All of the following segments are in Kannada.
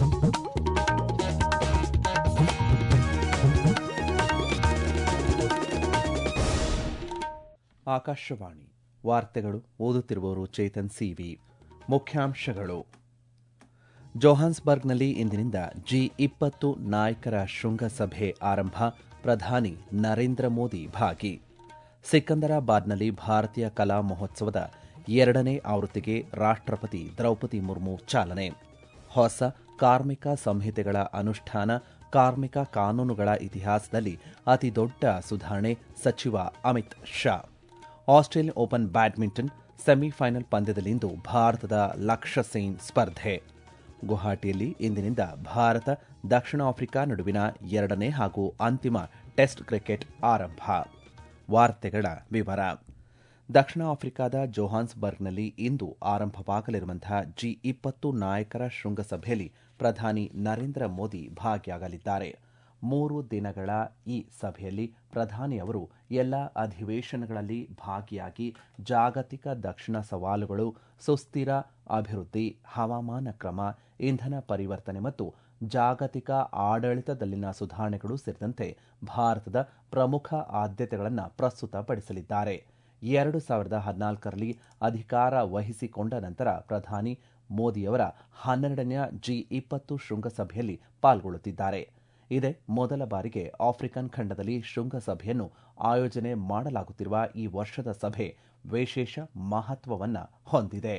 ಆಕಾಶವಾಣಿ ವಾರ್ತೆಗಳು ಓದುತ್ತಿರುವವರು ಚೇತನ್ ಸಿವಿ ಮುಖ್ಯಾಂಶಗಳು ಜೋಹಾನ್ಸ್ಬರ್ಗ್ನಲ್ಲಿ ಇಂದಿನಿಂದ ಜಿ ಇಪ್ಪತ್ತು ನಾಯಕರ ಶೃಂಗಸಭೆ ಆರಂಭ ಪ್ರಧಾನಿ ನರೇಂದ್ರ ಮೋದಿ ಭಾಗಿ ಸಿಕಂದರಾಬಾದ್ನಲ್ಲಿ ಭಾರತೀಯ ಕಲಾ ಮಹೋತ್ಸವದ ಎರಡನೇ ಆವೃತ್ತಿಗೆ ರಾಷ್ಟ್ರಪತಿ ದ್ರೌಪದಿ ಮುರ್ಮು ಚಾಲನೆ ಹೊಸ ಕಾರ್ಮಿಕ ಸಂಹಿತೆಗಳ ಅನುಷ್ಠಾನ ಕಾರ್ಮಿಕ ಕಾನೂನುಗಳ ಇತಿಹಾಸದಲ್ಲಿ ಅತಿದೊಡ್ಡ ಸುಧಾರಣೆ ಸಚಿವ Amit Shah Australian open badminton semifinal ಪಂದ್ಯದಲ್ಲಿಂದು ಭಾರತದ ಲಕ್ಷ್ಯ ಸೇನ್ ಸ್ಪರ್ಧೆ ಗುವಾಹಟಿಯಲ್ಲಿ ಇಂದಿನಿಂದ ಭಾರತ ದಕ್ಷಿಣ ಆಫ್ರಿಕಾ ನಡುವಿನ ಎರಡನೇ ಹಾಗೂ ಅಂತಿಮ ಟೆಸ್ಟ್ ಕ್ರಿಕೆಟ್ ಆರಂಭ ವಾರ್ತೆಗಳ ವಿವರ ದಕ್ಷಿಣ ಆಫ್ರಿಕಾದ ಜೋಹಾನ್ಸ್ಬರ್ಗ್ನಲ್ಲಿ ಇಂದು ಆರಂಭವಾಗಲಿರುವಂತಹ ಜಿ ಇಪ್ಪತ್ತು ನಾಯಕರ ಶೃಂಗಸಭೆಯಲ್ಲಿ ಪ್ರಧಾನಿ ನರೇಂದ್ರ ಮೋದಿ ಭಾಗಿಯಾಗಲಿದ್ದಾರೆ ಮೂರು ದಿನಗಳ ಈ ಸಭೆಯಲ್ಲಿ ಪ್ರಧಾನಿ ಅವರು ಎಲ್ಲ ಅಧಿವೇಶನಗಳಲ್ಲಿ ಭಾಗಿಯಾಗಿ ಜಾಗತಿಕ ದಕ್ಷಿಣ ಸವಾಲುಗಳು ಸುಸ್ಥಿರ ಅಭಿವೃದ್ಧಿ ಹವಾಮಾನ ಕ್ರಮ ಇಂಧನ ಪರಿವರ್ತನೆ ಮತ್ತು ಜಾಗತಿಕ ಆಡಳಿತದಲ್ಲಿನ ಸುಧಾರಣೆಗಳು ಸೇರಿದಂತೆ ಭಾರತದ ಪ್ರಮುಖ ಆದ್ಯತೆಗಳನ್ನು ಪ್ರಸ್ತುತಪಡಿಸಲಿದ್ದಾರೆ ಎರಡು ಸಾವಿರದ ಹದಿನಾಲ್ಕರಲ್ಲಿ ಅಧಿಕಾರ ವಹಿಸಿಕೊಂಡ ನಂತರ ಪ್ರಧಾನಿ ಮೋದಿಯವರ ಹನ್ನೆರಡನೆಯ ಜಿ ಇಪ್ಪತ್ತು ಶೃಂಗಸಭೆಯಲ್ಲಿ ಪಾಲ್ಗೊಳ್ಳುತ್ತಿದ್ದಾರೆ ಇದೇ ಮೊದಲ ಬಾರಿಗೆ ಆಫ್ರಿಕನ್ ಖಂಡದಲ್ಲಿ ಶೃಂಗಸಭೆಯನ್ನು ಆಯೋಜನೆ ಮಾಡಲಾಗುತ್ತಿರುವ ಈ ವರ್ಷದ ಸಭೆ ವಿಶೇಷ ಮಹತ್ವವನ್ನು ಹೊಂದಿದೆ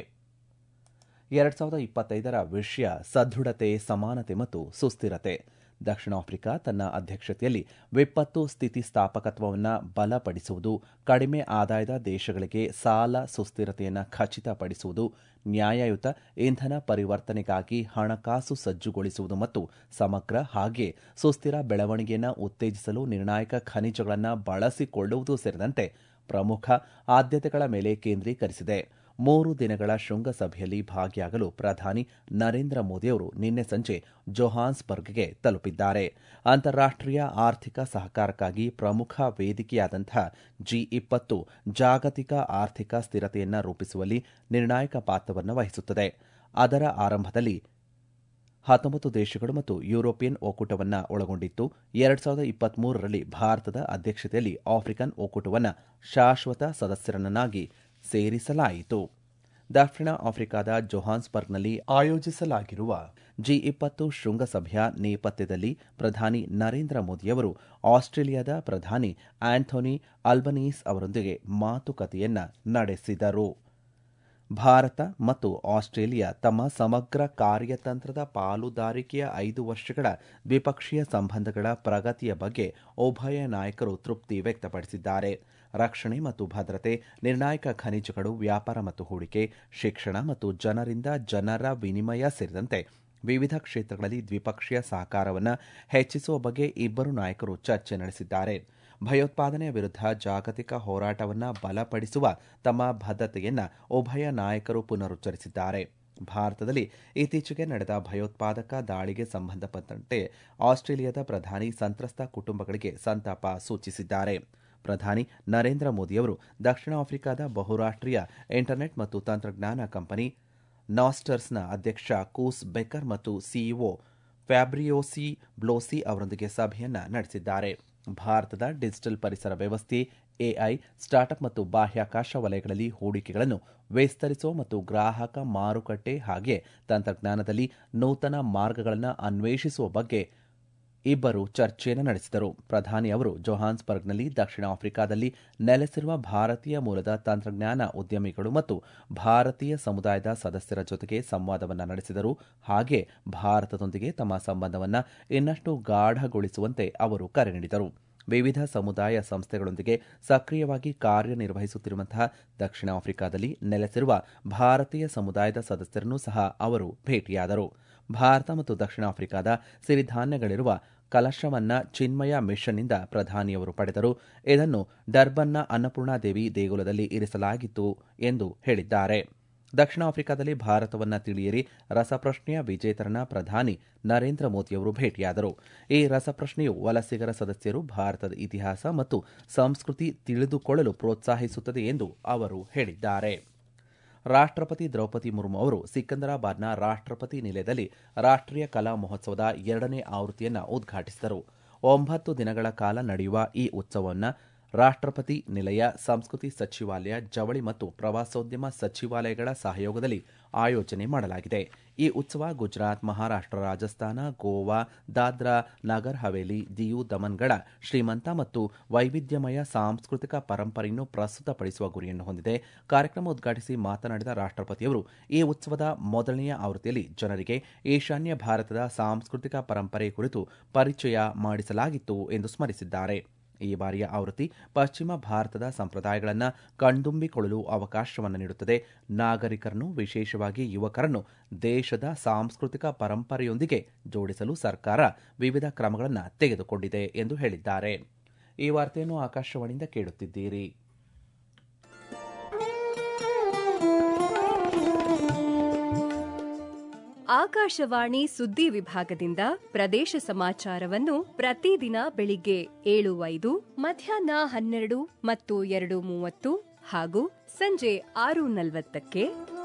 ಎರಡ್ ಸಾವಿರದ ಇಪ್ಪತ್ತೈದರ ವಿಷಯ ಸದೃಢತೆ ಸಮಾನತೆ ಮತ್ತು ಸುಸ್ಥಿರತೆ ದಕ್ಷಿಣ ಆಫ್ರಿಕಾ ತನ್ನ ಅಧ್ಯಕ್ಷತೆಯಲ್ಲಿ ವಿಪತ್ತು ಸ್ಥಿತಿಸ್ಥಾಪಕತ್ವವನ್ನು ಬಲಪಡಿಸುವುದು ಕಡಿಮೆ ಆದಾಯದ ದೇಶಗಳಿಗೆ ಸಾಲ ಸುಸ್ಥಿರತೆಯನ್ನು ಖಚಿತಪಡಿಸುವುದು ನ್ಯಾಯಯುತ ಇಂಧನ ಪರಿವರ್ತನೆಗಾಗಿ ಹಣಕಾಸು ಸಜ್ಜುಗೊಳಿಸುವುದು ಮತ್ತು ಸಮಗ್ರ ಹಾಗೆ ಸುಸ್ಥಿರ ಬೆಳವಣಿಗೆಯನ್ನು ಉತ್ತೇಜಿಸಲು ನಿರ್ಣಾಯಕ ಖನಿಜಗಳನ್ನು ಬಳಸಿಕೊಳ್ಳುವುದು ಸೇರಿದಂತೆ ಪ್ರಮುಖ ಆದ್ಯತೆಗಳ ಮೇಲೆ ಕೇಂದ್ರೀಕರಿಸಿದೆ ಮೂರು ದಿನಗಳ ಶೃಂಗಸಭೆಯಲ್ಲಿ ಭಾಗಿಯಾಗಲು ಪ್ರಧಾನಿ ನರೇಂದ್ರ ಮೋದಿಯವರು ನಿನ್ನೆ ಸಂಜೆ ಜೊಹಾನ್ಸ್ಬರ್ಗ್ಗೆ ತಲುಪಿದ್ದಾರೆ ಅಂತಾರಾಷ್ಟೀಯ ಆರ್ಥಿಕ ಸಹಕಾರಕ್ಕಾಗಿ ಪ್ರಮುಖ ವೇದಿಕೆಯಾದಂತಹ ಜಿ ಇಪ್ಪತ್ತು ಜಾಗತಿಕ ಆರ್ಥಿಕ ಸ್ಥಿರತೆಯನ್ನು ರೂಪಿಸುವಲ್ಲಿ ನಿರ್ಣಾಯಕ ಪಾತ್ರವನ್ನು ವಹಿಸುತ್ತದೆ ಅದರ ಆರಂಭದಲ್ಲಿ ಹತ್ತೊಂಬತ್ತು ದೇಶಗಳು ಮತ್ತು ಯುರೋಪಿಯನ್ ಒಕ್ಕೂಟವನ್ನು ಒಳಗೊಂಡಿತ್ತು ಎರಡ್ ಸಾವಿರದ ಇಪ್ಪತ್ಮೂರರಲ್ಲಿ ಭಾರತದ ಅಧ್ಯಕ್ಷತೆಯಲ್ಲಿ ಆಫ್ರಿಕನ್ ಒಕ್ಕೂಟವನ್ನು ಶಾಶ್ವತ ಸದಸ್ಯರನ್ನಾಗಿ ಸೇರಿಸಲಾಯಿತು ದಕ್ಷಿಣ ಆಫ್ರಿಕಾದ ಜೊಹಾನ್ಸ್ಬರ್ಗ್ನಲ್ಲಿ ಆಯೋಜಿಸಲಾಗಿರುವ ಜಿ ಇಪ್ಪತ್ತು ಶೃಂಗಸಭೆಯ ನೇಪಥ್ಯದಲ್ಲಿ ಪ್ರಧಾನಿ ನರೇಂದ್ರ ಮೋದಿಯವರು ಆಸ್ಟ್ರೇಲಿಯಾದ ಪ್ರಧಾನಿ ಆಂಥೋನಿ ಅಲ್ಬನೀಸ್ ಅವರೊಂದಿಗೆ ಮಾತುಕತೆಯನ್ನ ನಡೆಸಿದರು ಭಾರತ ಮತ್ತು ಆಸ್ಟ್ರೇಲಿಯಾ ತಮ್ಮ ಸಮಗ್ರ ಕಾರ್ಯತಂತ್ರದ ಪಾಲುದಾರಿಕೆಯ ಐದು ವರ್ಷಗಳ ದ್ವಿಪಕ್ಷೀಯ ಸಂಬಂಧಗಳ ಪ್ರಗತಿಯ ಬಗ್ಗೆ ಉಭಯ ನಾಯಕರು ತೃಪ್ತಿ ವ್ಯಕ್ತಪಡಿಸಿದ್ದಾರೆ ರಕ್ಷಣೆ ಮತ್ತು ಭದ್ರತೆ ನಿರ್ಣಾಯಕ ಖನಿಜಗಳು ವ್ಯಾಪಾರ ಮತ್ತು ಹೂಡಿಕೆ ಶಿಕ್ಷಣ ಮತ್ತು ಜನರಿಂದ ಜನರ ವಿನಿಮಯ ಸೇರಿದಂತೆ ವಿವಿಧ ಕ್ಷೇತ್ರಗಳಲ್ಲಿ ದ್ವಿಪಕ್ಷೀಯ ಸಹಕಾರವನ್ನು ಹೆಚ್ಚಿಸುವ ಬಗ್ಗೆ ಇಬ್ಬರು ನಾಯಕರು ಚರ್ಚೆ ನಡೆಸಿದ್ದಾರೆ ಭಯೋತ್ಪಾದನೆಯ ವಿರುದ್ಧ ಜಾಗತಿಕ ಹೋರಾಟವನ್ನು ಬಲಪಡಿಸುವ ತಮ್ಮ ಬದ್ಧತೆಯನ್ನು ಉಭಯ ನಾಯಕರು ಪುನರುಚ್ಚರಿಸಿದ್ದಾರೆ ಭಾರತದಲ್ಲಿ ಇತ್ತೀಚೆಗೆ ನಡೆದ ಭಯೋತ್ಪಾದಕ ದಾಳಿಗೆ ಸಂಬಂಧಪಟ್ಟಂತೆ ಆಸ್ಟ್ರೇಲಿಯಾದ ಪ್ರಧಾನಿ ಸಂತ್ರಸ್ತ ಕುಟುಂಬಗಳಿಗೆ ಸಂತಾಪ ಸೂಚಿಸಿದ್ದಾರೆ ಪ್ರಧಾನಿ ನರೇಂದ್ರ ಮೋದಿಯವರು ದಕ್ಷಿಣ ಆಫ್ರಿಕಾದ ಬಹುರಾಷ್ಟ್ರೀಯ ಇಂಟರ್ನೆಟ್ ಮತ್ತು ತಂತ್ರಜ್ಞಾನ ಕಂಪನಿ ನಾಸ್ಟರ್ಸ್ನ ಅಧ್ಯಕ್ಷ ಕೂಸ್ ಬೆಕರ್ ಮತ್ತು ಸಿಇಒ ಫ್ಯಾಬ್ರಿಯೋಸಿ ಬ್ಲೋಸಿ ಅವರೊಂದಿಗೆ ಸಭೆಯನ್ನ ನಡೆಸಿದ್ದಾರೆ ಭಾರತದ ಡಿಜಿಟಲ್ ಪರಿಸರ ವ್ಯವಸ್ಥೆ ಎಐ ಸ್ಟಾರ್ಟ್ಅಪ್ ಮತ್ತು ಬಾಹ್ಯಾಕಾಶ ವಲಯಗಳಲ್ಲಿ ಹೂಡಿಕೆಗಳನ್ನು ವಿಸ್ತರಿಸುವ ಮತ್ತು ಗ್ರಾಹಕ ಮಾರುಕಟ್ಟೆ ಹಾಗೆ ತಂತ್ರಜ್ಞಾನದಲ್ಲಿ ನೂತನ ಮಾರ್ಗಗಳನ್ನು ಅನ್ವೇಷಿಸುವ ಬಗ್ಗೆ ಇಬ್ಬರು ಚರ್ಚೆಯನ್ನು ನಡೆಸಿದರು ಪ್ರಧಾನಿ ಅವರು ಜೊಹಾನ್ಸ್ಬರ್ಗ್ನಲ್ಲಿ ದಕ್ಷಿಣ ಆಫ್ರಿಕಾದಲ್ಲಿ ನೆಲೆಸಿರುವ ಭಾರತೀಯ ಮೂಲದ ತಂತ್ರಜ್ಞಾನ ಉದ್ಯಮಿಗಳು ಮತ್ತು ಭಾರತೀಯ ಸಮುದಾಯದ ಸದಸ್ಯರ ಜೊತೆಗೆ ಸಂವಾದವನ್ನು ನಡೆಸಿದರು ಹಾಗೆ ಭಾರತದೊಂದಿಗೆ ತಮ್ಮ ಸಂಬಂಧವನ್ನು ಇನ್ನಷ್ಟು ಗಾಢಗೊಳಿಸುವಂತೆ ಅವರು ಕರೆ ನೀಡಿದರು ವಿವಿಧ ಸಮುದಾಯ ಸಂಸ್ಥೆಗಳೊಂದಿಗೆ ಸಕ್ರಿಯವಾಗಿ ಕಾರ್ಯನಿರ್ವಹಿಸುತ್ತಿರುವಂತಹ ದಕ್ಷಿಣ ಆಫ್ರಿಕಾದಲ್ಲಿ ನೆಲೆಸಿರುವ ಭಾರತೀಯ ಸಮುದಾಯದ ಸದಸ್ಯರನ್ನೂ ಸಹ ಅವರು ಭೇಟಿಯಾದರು ಭಾರತ ಮತ್ತು ದಕ್ಷಿಣ ಆಫ್ರಿಕಾದ ಸಿರಿಧಾನ್ಯಗಳಿರುವ ಕಲಶವನ್ನ ಚಿನ್ಮಯ ಮಿಷನ್ನಿಂದ ಪ್ರಧಾನಿಯವರು ಪಡೆದರು ಇದನ್ನು ಡರ್ಬನ್ನ ಅನ್ನಪೂರ್ಣಾದೇವಿ ದೇಗುಲದಲ್ಲಿ ಇರಿಸಲಾಗಿತ್ತು ಎಂದು ಹೇಳಿದ್ದಾರೆ ದಕ್ಷಿಣ ಆಫ್ರಿಕಾದಲ್ಲಿ ಭಾರತವನ್ನ ತಿಳಿಯಿರಿ ರಸಪ್ರಶ್ನೆಯ ವಿಜೇತರನ್ನ ಪ್ರಧಾನಿ ನರೇಂದ್ರ ಮೋದಿಯವರು ಭೇಟಿಯಾದರು ಈ ರಸಪ್ರಶ್ನೆಯು ವಲಸಿಗರ ಸದಸ್ಯರು ಭಾರತದ ಇತಿಹಾಸ ಮತ್ತು ಸಂಸ್ಕೃತಿ ತಿಳಿದುಕೊಳ್ಳಲು ಪ್ರೋತ್ಸಾಹಿಸುತ್ತದೆ ಎಂದು ಅವರು ಹೇಳಿದ್ದಾರೆ ರಾಷ್ಟ್ರಪತಿ ದ್ರೌಪದಿ ಮುರ್ಮು ಅವರು ಸಿಕಂದರಾಬಾದ್ನ ರಾಷ್ಟ್ರಪತಿ ನಿಲಯದಲ್ಲಿ ರಾಷ್ಟ್ರೀಯ ಕಲಾ ಮಹೋತ್ಸವದ ಎರಡನೇ ಆವೃತ್ತಿಯನ್ನು ಉದ್ಘಾಟಿಸಿದರು ಒಂಬತ್ತು ದಿನಗಳ ಕಾಲ ನಡೆಯುವ ಈ ಉತ್ಸವವನ್ನು ರಾಷ್ಟ್ರಪತಿ ನಿಲಯ ಸಂಸ್ಕೃತಿ ಸಚಿವಾಲಯ ಜವಳಿ ಮತ್ತು ಪ್ರವಾಸೋದ್ಯಮ ಸಚಿವಾಲಯಗಳ ಸಹಯೋಗದಲ್ಲಿ ಆಯೋಜನೆ ಮಾಡಲಾಗಿದೆ ಈ ಉತ್ಸವ ಗುಜರಾತ್ ಮಹಾರಾಷ್ಟ್ರ ರಾಜಸ್ಥಾನ ಗೋವಾ ದಾದ್ರಾ ನಗರ್ ಹವೇಲಿ ದಿಯು ದಮನ್ಗಳ ಶ್ರೀಮಂತ ಮತ್ತು ವೈವಿಧ್ಯಮಯ ಸಾಂಸ್ಕೃತಿಕ ಪರಂಪರೆಯನ್ನು ಪ್ರಸ್ತುತಪಡಿಸುವ ಗುರಿಯನ್ನು ಹೊಂದಿದೆ ಕಾರ್ಯಕ್ರಮ ಉದ್ಘಾಟಿಸಿ ಮಾತನಾಡಿದ ರಾಷ್ಟ್ರಪತಿಯವರು ಈ ಉತ್ಸವದ ಮೊದಲನೆಯ ಆವೃತ್ತಿಯಲ್ಲಿ ಜನರಿಗೆ ಈಶಾನ್ಯ ಭಾರತದ ಸಾಂಸ್ಕೃತಿಕ ಪರಂಪರೆ ಕುರಿತು ಪರಿಚಯ ಮಾಡಿಸಲಾಗಿತ್ತು ಎಂದು ಸ್ಮರಿಸಿದ್ದಾರೆ ಈ ಬಾರಿಯ ಆವೃತ್ತಿ ಪಶ್ಚಿಮ ಭಾರತದ ಸಂಪ್ರದಾಯಗಳನ್ನು ಕಣ್ತುಂಬಿಕೊಳ್ಳಲು ಅವಕಾಶವನ್ನು ನೀಡುತ್ತದೆ ನಾಗರಿಕರನ್ನು ವಿಶೇಷವಾಗಿ ಯುವಕರನ್ನು ದೇಶದ ಸಾಂಸ್ಕೃತಿಕ ಪರಂಪರೆಯೊಂದಿಗೆ ಜೋಡಿಸಲು ಸರ್ಕಾರ ವಿವಿಧ ಕ್ರಮಗಳನ್ನು ತೆಗೆದುಕೊಂಡಿದೆ ಎಂದು ಹೇಳಿದ್ದಾರೆ ಈ ವಾರ್ತೆಯನ್ನು ಆಕಾಶವಾಣಿಯಿಂದ ಕೇಳುತ್ತಿದ್ದೀರಿ ಆಕಾಶವಾಣಿ ಸುದ್ದಿ ವಿಭಾಗದಿಂದ ಪ್ರದೇಶ ಸಮಾಚಾರವನ್ನು ಪ್ರತಿದಿನ ಬೆಳಿಗ್ಗೆ ಏಳು ಐದು ಮಧ್ಯಾಹ್ನ ಹನ್ನೆರಡು ಮತ್ತು ಎರಡು ಮೂವತ್ತು ಹಾಗೂ ಸಂಜೆ ಆರು ನಲವತ್ತಕ್ಕೆ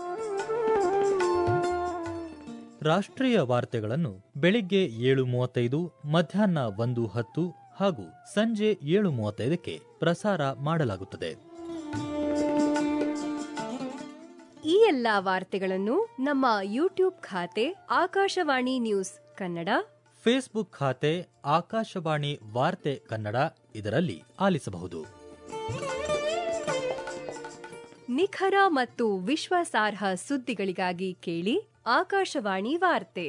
ರಾಷ್ಟ್ರೀಯ ವಾರ್ತೆಗಳನ್ನು ಬೆಳಿಗ್ಗೆ ಏಳು ಮೂವತ್ತೈದು ಮಧ್ಯಾಹ್ನ ಒಂದು ಹತ್ತು ಹಾಗೂ ಸಂಜೆ ಏಳು ಮೂವತ್ತೈದಕ್ಕೆ ಪ್ರಸಾರ ಮಾಡಲಾಗುತ್ತದೆ ಈ ಎಲ್ಲಾ ವಾರ್ತೆಗಳನ್ನು ನಮ್ಮ ಯೂಟ್ಯೂಬ್ ಖಾತೆ ಆಕಾಶವಾಣಿ ನ್ಯೂಸ್ ಕನ್ನಡ ಫೇಸ್ಬುಕ್ ಖಾತೆ ಆಕಾಶವಾಣಿ ವಾರ್ತೆ ಕನ್ನಡ ಇದರಲ್ಲಿ ಆಲಿಸಬಹುದು ನಿಖರ ಮತ್ತು ವಿಶ್ವಾಸಾರ್ಹ ಸುದ್ದಿಗಳಿಗಾಗಿ ಕೇಳಿ ಆಕಾಶವಾಣಿ ವಾರ್ತೆ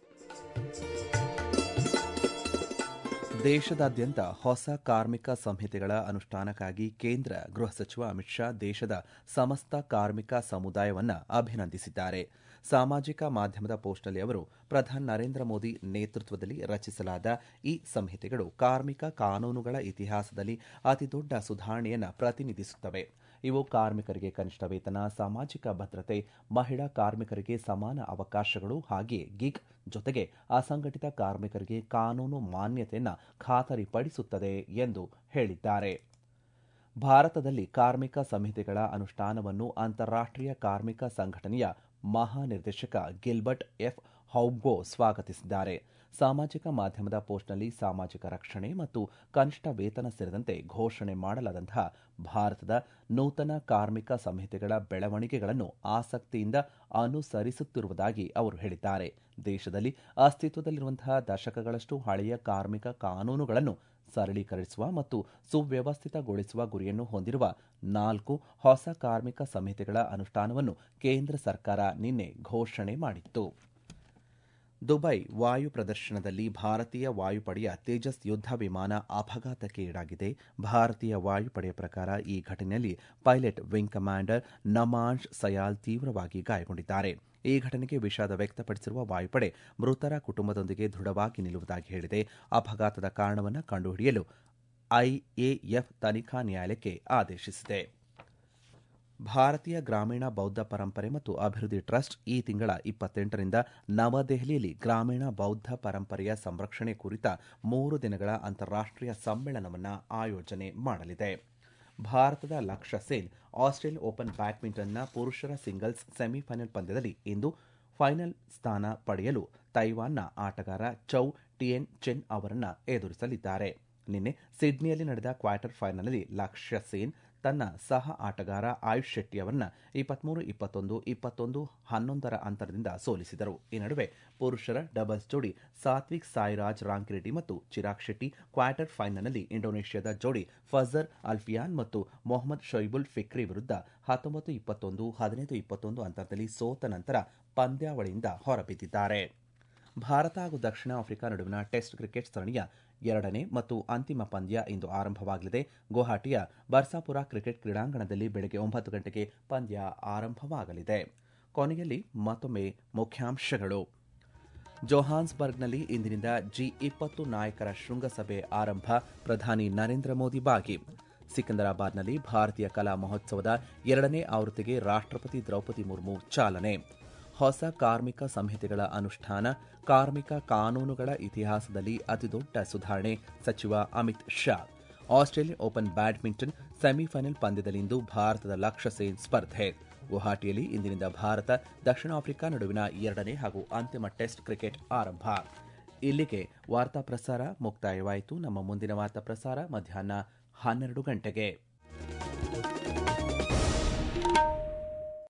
ದೇಶದಾದ್ಯಂತ ಹೊಸ ಕಾರ್ಮಿಕ ಸಂಹಿತೆಗಳ ಅನುಷ್ಠಾನಕ್ಕಾಗಿ ಕೇಂದ್ರ ಗೃಹ ಸಚಿವ ಅಮಿತ್ ಶಾ ದೇಶದ ಸಮಸ್ತ ಕಾರ್ಮಿಕ ಸಮುದಾಯವನ್ನು ಅಭಿನಂದಿಸಿದ್ದಾರೆ ಸಾಮಾಜಿಕ ಮಾಧ್ಯಮದ ಪೋಸ್ಟ್ನಲ್ಲಿ ಅವರು ಪ್ರಧಾನಿ ನರೇಂದ್ರ ಮೋದಿ ನೇತೃತ್ವದಲ್ಲಿ ರಚಿಸಲಾದ ಈ ಸಂಹಿತೆಗಳು ಕಾರ್ಮಿಕ ಕಾನೂನುಗಳ ಇತಿಹಾಸದಲ್ಲಿ ಅತಿದೊಡ್ಡ ಸುಧಾರಣೆಯನ್ನು ಪ್ರತಿನಿಧಿಸುತ್ತವೆ ಇವು ಕಾರ್ಮಿಕರಿಗೆ ಕನಿಷ್ಠ ವೇತನ ಸಾಮಾಜಿಕ ಭದ್ರತೆ ಮಹಿಳಾ ಕಾರ್ಮಿಕರಿಗೆ ಸಮಾನ ಅವಕಾಶಗಳು ಹಾಗೆಯೇ ಗಿಗ್ ಜೊತೆಗೆ ಅಸಂಘಟಿತ ಕಾರ್ಮಿಕರಿಗೆ ಕಾನೂನು ಮಾನ್ಯತೆಯನ್ನು ಖಾತರಿಪಡಿಸುತ್ತದೆ ಎಂದು ಹೇಳಿದ್ದಾರೆ ಭಾರತದಲ್ಲಿ ಕಾರ್ಮಿಕ ಸಂಹಿತೆಗಳ ಅನುಷ್ಠಾನವನ್ನು ಅಂತಾರಾಷ್ಟ್ರೀಯ ಕಾರ್ಮಿಕ ಸಂಘಟನೆಯ ಮಹಾನಿರ್ದೇಶಕ ಗಿಲ್ಬರ್ಟ್ ಎಫ್ ಹೌಗ್ಗೋ ಸ್ವಾಗತಿಸಿದ್ದಾರೆ ಸಾಮಾಜಿಕ ಮಾಧ್ಯಮದ ಪೋಸ್ಟ್ನಲ್ಲಿ ಸಾಮಾಜಿಕ ರಕ್ಷಣೆ ಮತ್ತು ಕನಿಷ್ಠ ವೇತನ ಸೇರಿದಂತೆ ಘೋಷಣೆ ಮಾಡಲಾದಂತಹ ಭಾರತದ ನೂತನ ಕಾರ್ಮಿಕ ಸಂಹಿತೆಗಳ ಬೆಳವಣಿಗೆಗಳನ್ನು ಆಸಕ್ತಿಯಿಂದ ಅನುಸರಿಸುತ್ತಿರುವುದಾಗಿ ಅವರು ಹೇಳಿದ್ದಾರೆ ದೇಶದಲ್ಲಿ ಅಸ್ತಿತ್ವದಲ್ಲಿರುವಂತಹ ದಶಕಗಳಷ್ಟು ಹಳೆಯ ಕಾರ್ಮಿಕ ಕಾನೂನುಗಳನ್ನು ಸರಳೀಕರಿಸುವ ಮತ್ತು ಸುವ್ಯವಸ್ಥಿತಗೊಳಿಸುವ ಗುರಿಯನ್ನು ಹೊಂದಿರುವ ನಾಲ್ಕು ಹೊಸ ಕಾರ್ಮಿಕ ಸಂಹಿತೆಗಳ ಅನುಷ್ಠಾನವನ್ನು ಕೇಂದ್ರ ಸರ್ಕಾರ ನಿನ್ನೆ ಘೋಷಣೆ ಮಾಡಿತ್ತು ದುಬೈ ವಾಯು ಪ್ರದರ್ಶನದಲ್ಲಿ ಭಾರತೀಯ ವಾಯುಪಡೆಯ ತೇಜಸ್ ಯುದ್ಧ ವಿಮಾನ ಅಪಘಾತಕ್ಕೆ ಈಡಾಗಿದೆ ಭಾರತೀಯ ವಾಯುಪಡೆಯ ಪ್ರಕಾರ ಈ ಘಟನೆಯಲ್ಲಿ pilot wing commander Namansh Syal ತೀವ್ರವಾಗಿ ಗಾಯಗೊಂಡಿದ್ದಾರೆ ಈ ಘಟನೆಗೆ ವಿಷಾದ ವ್ಯಕ್ತಪಡಿಸಿರುವ ವಾಯುಪಡೆ ಮೃತರ ಕುಟುಂಬದೊಂದಿಗೆ ದೃಢವಾಗಿ ನಿಲ್ಲುವುದಾಗಿ ಹೇಳಿದೆ ಅಪಘಾತದ ಕಾರಣವನ್ನು ಕಂಡುಹಿಡಿಯಲು ಐಎಎಫ್ ತನಿಖಾ ನ್ಯಾಯಾಲಯಕ್ಕೆ ಆದೇಶಿಸಿದೆ ಭಾರತೀಯ ಗ್ರಾಮೀಣ ಬೌದ್ಧ ಪರಂಪರೆ ಮತ್ತು ಅಭಿವೃದ್ಧಿ ಟ್ರಸ್ಟ್ ಈ ತಿಂಗಳ ಇಪ್ಪತ್ತೆಂಟರಿಂದ ನವದೆಹಲಿಯಲ್ಲಿ ಗ್ರಾಮೀಣ ಬೌದ್ಧ ಪರಂಪರೆಯ ಸಂರಕ್ಷಣೆ ಕುರಿತ ಮೂರು ದಿನಗಳ ಅಂತಾರಾಷ್ಟ್ರೀಯ ಸಮ್ಮೇಳನವನ್ನು ಆಯೋಜನೆ ಮಾಡಲಿದೆ ಭಾರತದ ಲಕ್ಷ್ಯ ಸೇನ್ ಆಸ್ಟ್ರೇಲಿಯನ್ ಓಪನ್ ಬ್ಯಾಡ್ಮಿಂಟನ್ನ ಪುರುಷರ ಸಿಂಗಲ್ಸ್ ಸೆಮಿಫೈನಲ್ ಪಂದ್ಯದಲ್ಲಿ ಇಂದು ಫೈನಲ್ ಸ್ಥಾನ ಪಡೆಯಲು ತೈವಾನ್ನ ಆಟಗಾರ ಚೌ ಟಿಯೆನ್ ಚೆನ್ ಅವರನ್ನು ಎದುರಿಸಲಿದ್ದಾರೆ ನಿನ್ನೆ ಸಿಡ್ನಿಯಲ್ಲಿ ನಡೆದ ಕ್ವಾರ್ಟರ್ ಫೈನಲ್ನಲ್ಲಿ ಲಕ್ಷ್ಯ ಸೇನ್ ತನ್ನ ಸಹ ಆಟಗಾರ ಆಯುಷ್ ಶೆಟ್ಟಿ ಅವರನ್ನ ಇಪ್ಪತ್ಮೂರು ಇಪ್ಪತ್ತೊಂದು ಇಪ್ಪತ್ತೊಂದು ಹನ್ನೊಂದರ ಅಂತರದಿಂದ ಸೋಲಿಸಿದರು ಈ ನಡುವೆ ಪುರುಷರ ಡಬಲ್ಸ್ ಜೋಡಿ ಸಾತ್ವಿಕ್ ಸಾಯಿರಾಜ್ ರಾಂಕಿರೆಡ್ಡಿ ಮತ್ತು ಚಿರಾಗ್ ಶೆಟ್ಟಿ ಕ್ವಾರ್ಟರ್ ಫೈನಲ್ನಲ್ಲಿ ಇಂಡೋನೇಷ್ಯಾದ ಜೋಡಿ ಫಜರ್ ಅಲ್ಫಿಯಾನ್ ಮತ್ತು ಮೊಹಮ್ಮದ್ ಶೊಯ್ಬುಲ್ ಫಿಕ್ರಿ ವಿರುದ್ಧ ಹತ್ತೊಂಬತ್ತು ಇಪ್ಪತ್ತೊಂದು ಹದಿನೈದು ಇಪ್ಪತ್ತೊಂದು ಅಂತರದಲ್ಲಿ ಸೋತ ನಂತರ ಪಂದ್ಯಾವಳಿಯಿಂದ ಹೊರಬಿದ್ದಿದ್ದಾರೆ ಭಾರತ ಹಾಗೂ ದಕ್ಷಿಣ ಆಫ್ರಿಕಾ ನಡುವಿನ ಟೆಸ್ಟ್ ಕ್ರಿಕೆಟ್ ಸರಣಿಯ ಎರಡನೇ ಮತ್ತು ಅಂತಿಮ ಪಂದ್ಯ ಇಂದು ಆರಂಭವಾಗಲಿದೆ ಗುವಾಹಟಿಯ ಬರ್ಸಾಪುರ ಕ್ರಿಕೆಟ್ ಕ್ರೀಡಾಂಗಣದಲ್ಲಿ ಬೆಳಗ್ಗೆ ಒಂಬತ್ತು ಗಂಟೆಗೆ ಪಂದ್ಯ ಆರಂಭವಾಗಲಿದೆ ಕೊನೆಯಲ್ಲಿ ಮತ್ತೊಮ್ಮೆ ಮುಖ್ಯಾಂಶಗಳು ಜೋಹಾನ್ಸ್ಬರ್ಗ್ನಲ್ಲಿ ಇಂದಿನಿಂದ ಜಿ ಇಪ್ಪತ್ತು ನಾಯಕರ ಶೃಂಗಸಭೆ ಆರಂಭ ಪ್ರಧಾನಿ ನರೇಂದ್ರ ಮೋದಿ ಭಾಗಿ ಸಿಕಂದರಾಬಾದ್ನಲ್ಲಿ ಭಾರತೀಯ ಕಲಾ ಮಹೋತ್ಸವದ ಎರಡನೇ ಆವೃತ್ತಿಗೆ ರಾಷ್ಟ್ರಪತಿ ದ್ರೌಪದಿ ಮುರ್ಮು ಚಾಲನೆ ಹೊಸ ಕಾರ್ಮಿಕ ಸಂಹಿತೆಗಳ ಅನುಷ್ಠಾನ ಕಾರ್ಮಿಕ ಕಾನೂನುಗಳ ಇತಿಹಾಸದಲ್ಲಿ ಅತಿದೊಡ್ಡ ಸುಧಾರಣೆ ಸಚಿವ Amit Shah Australian open badminton semifinal ಪಂದ್ಯದಲ್ಲಿಂದು ಭಾರತದ ಲಕ್ಷ್ಯ ಸೇನ್ ಸ್ಪರ್ಧೆ ಗುವಾಹಟಿಯಲ್ಲಿ ಇಂದಿನಿಂದ ಭಾರತ ದಕ್ಷಿಣ ಆಫ್ರಿಕಾ ನಡುವಿನ ಎರಡನೇ ಹಾಗೂ ಅಂತಿಮ ಟೆಸ್ಟ್ ಕ್ರಿಕೆಟ್ ಆರಂಭ ಇಲ್ಲಿಗೆ ವಾರ್ತಾ ಪ್ರಸಾರ ಮುಕ್ತಾಯವಾಯಿತು ನಮ್ಮ ಮುಂದಿನ ವಾರ್ತಾ ಪ್ರಸಾರ ಮಧ್ಯಾಹ್ನ ಹನ್ನೆರಡು ಗಂಟೆಗೆ